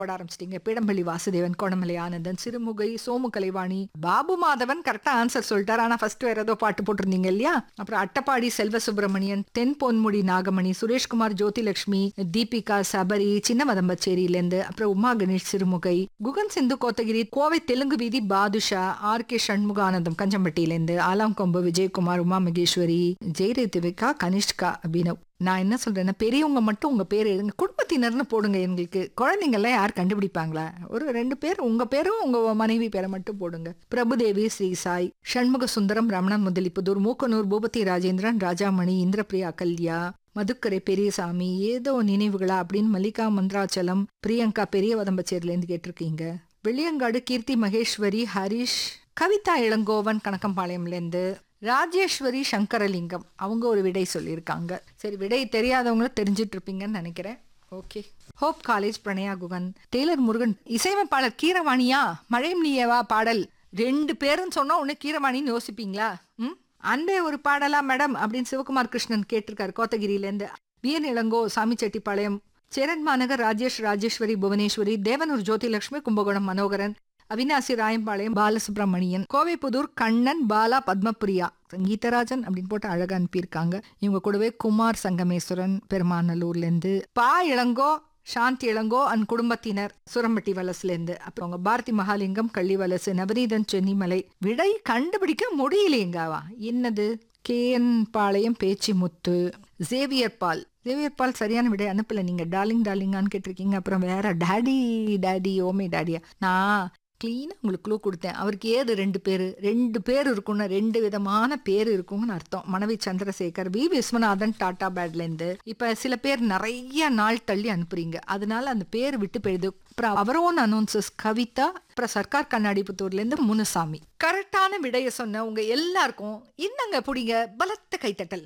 போட ஆரம்பிச்சிட்டீங்க பிடம்பள்ளி வாசுதேவன் கோணமலை ஆனந்தன் சிறுமுகை சோமு கலைவாணி பாபு மாதவன் கரெக்டா ஆன்சர் சொல்லிட்டார் ஆனா ஃபர்ஸ்ட் வேற ஏதோ பாட்டு போட்டிருந்தீங்க இல்லையா அப்புறம் அட்டப்பாடி செல்வ சுப்பிரமணியன் தென் பொன்முடி நாகமணி சுரேஷ்குமார் ஜோதிலட்சுமி தீபிகா சபரி சின்ன மதம்பச்சேரியில இருந்து அப்புறம் உமா கணேஷ் சிறுமுகை குகன் சிந்து கோத்தகிரி கோவை தெலுங்கு வீதி பாதுஷா ஆர் கே சண்முகானந்தம் கஞ்சம்பட்டியில இருந்து ஆலாங்கொம்பு விஜயகுமார் உமா மகேஸ்வரி ஜெயரேதிவிகா கனிஷ்கா அபினவ் நான் என்ன சொல்றேன்னா பெரியவங்க மட்டும் உங்க பேர் எழுதுங்க குடும்பத்தினர்னு போடுங்க எங்களுக்கு குழந்தைங்கெல்லாம் யார் கண்டுபிடிப்பாங்களா ஒரு ரெண்டு பேர் உங்க பேரும் உங்க மனைவி பேரை மட்டும் போடுங்க பிரபுதேவி ஸ்ரீ சாய் சண்முக சுந்தரம் ரமணன் முதலிப்புதூர் மூக்கனூர் பூபதி ராஜேந்திரன் ராஜாமணி இந்திரபிரியா கல்யா மதுக்கரை பெரியசாமி ஏதோ நினைவுகளா அப்படின்னு மல்லிகா மந்திராச்சலம் பிரியங்கா பெரிய வதம்பச்சேரில இருந்து கேட்டிருக்கீங்க வெளியங்காடு கீர்த்தி மகேஸ்வரி ஹரிஷ் கவிதா இளங்கோவன் கணக்கம்பாளையம்ல இருந்து ராஜேஸ்வரி சங்கரலிங்கம் அவங்க ஒரு விடை சொல்லியிருக்காங்க சரி விடை தெரியாதவங்களும் தெரிஞ்சிட்டு இருப்பீங்கன்னு நினைக்கிறேன் okay Hope College Pranaya Guhan tailor Murugan இசையமைப்பாளர் கீரவாணியா மழையும் நீயவா பாடல் ரெண்டு பேரும் சொன்னா உன்னை கீரவாணின்னு யோசிப்பீங்களா ம் அன்பே ஒரு பாடலா மேடம் அப்படின்னு சிவகுமார் கிருஷ்ணன் கேட்டிருக்காரு கோத்தகிரியிலேருந்து வியன் இளங்கோ சாமிச்செட்டிப்பாளையம் சேரன் மாநகர் ராஜேஷ் ராஜேஸ்வரி புவனேஸ்வரி தேவனூர் ஜோதிலட்சுமி கும்பகோணம் மனோகரன் அவினாசி ராயம்பாளையம் பாலசுப்ரமணியன் கோவைப்புதூர் கண்ணன் பாலா பத்மபிரியா சங்கீதராஜன் அப்படின்னு போட்டு அழகா அனுப்பியிருக்காங்க இவங்க கூடவே குமார் சங்கமேஸ்வரன் பெருமாநல்லூர்ல இருந்து பா இளங்கோ சாந்தி இளங்கோ அண்ட் குடும்பத்தினர் சுரம்பட்டி வலசுல இருந்து அப்புறம் அவங்க பாரதி மகாலிங்கம் கள்ளி வலசு நவநீதன் சென்னிமலை விடை கண்டுபிடிக்க முடியலையேங்காவா என்னது K N Palayam Pechi Muthu Xavier Paul Xavier Paul சரியான விடை அனுப்பல நீங்க டார்லிங் டார்லிங்கான்னு கேட்டிருக்கீங்க அப்புறம் வேற டாடி டாடி ஓமே டாடியா நான் கிளீனாக உங்களுக்கு க்ளூ கொடுத்தேன் அவருக்கு ஏது ரெண்டு பேர் ரெண்டு பேர் இருக்கும்னு ரெண்டு விதமான பேர் இருக்கும்னு அர்த்தம் மனைவி சந்திரசேகர் வி விஸ்வநாதன் டாடா பேட்லேருந்து இப்போ சில பேர் நிறைய நாள் தள்ளி அனுப்புறீங்க அதனால அந்த பேர் விட்டு போயிடுது அப்புறம் அவரோன் அனௌன்சஸ் கவிதா அப்புறம் சர்க்கார் கண்ணாடிபுத்தூர்லேருந்து முனுசாமி கரெக்டான விடைய சொன்ன உங்க எல்லாருக்கும் இன்னங்க பிடிங்க பலத்த கைத்தட்டல்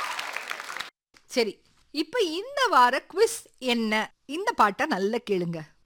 சரி இப்ப இந்த வார குவிஸ் என்ன இந்த பாட்டை நல்லா கேளுங்க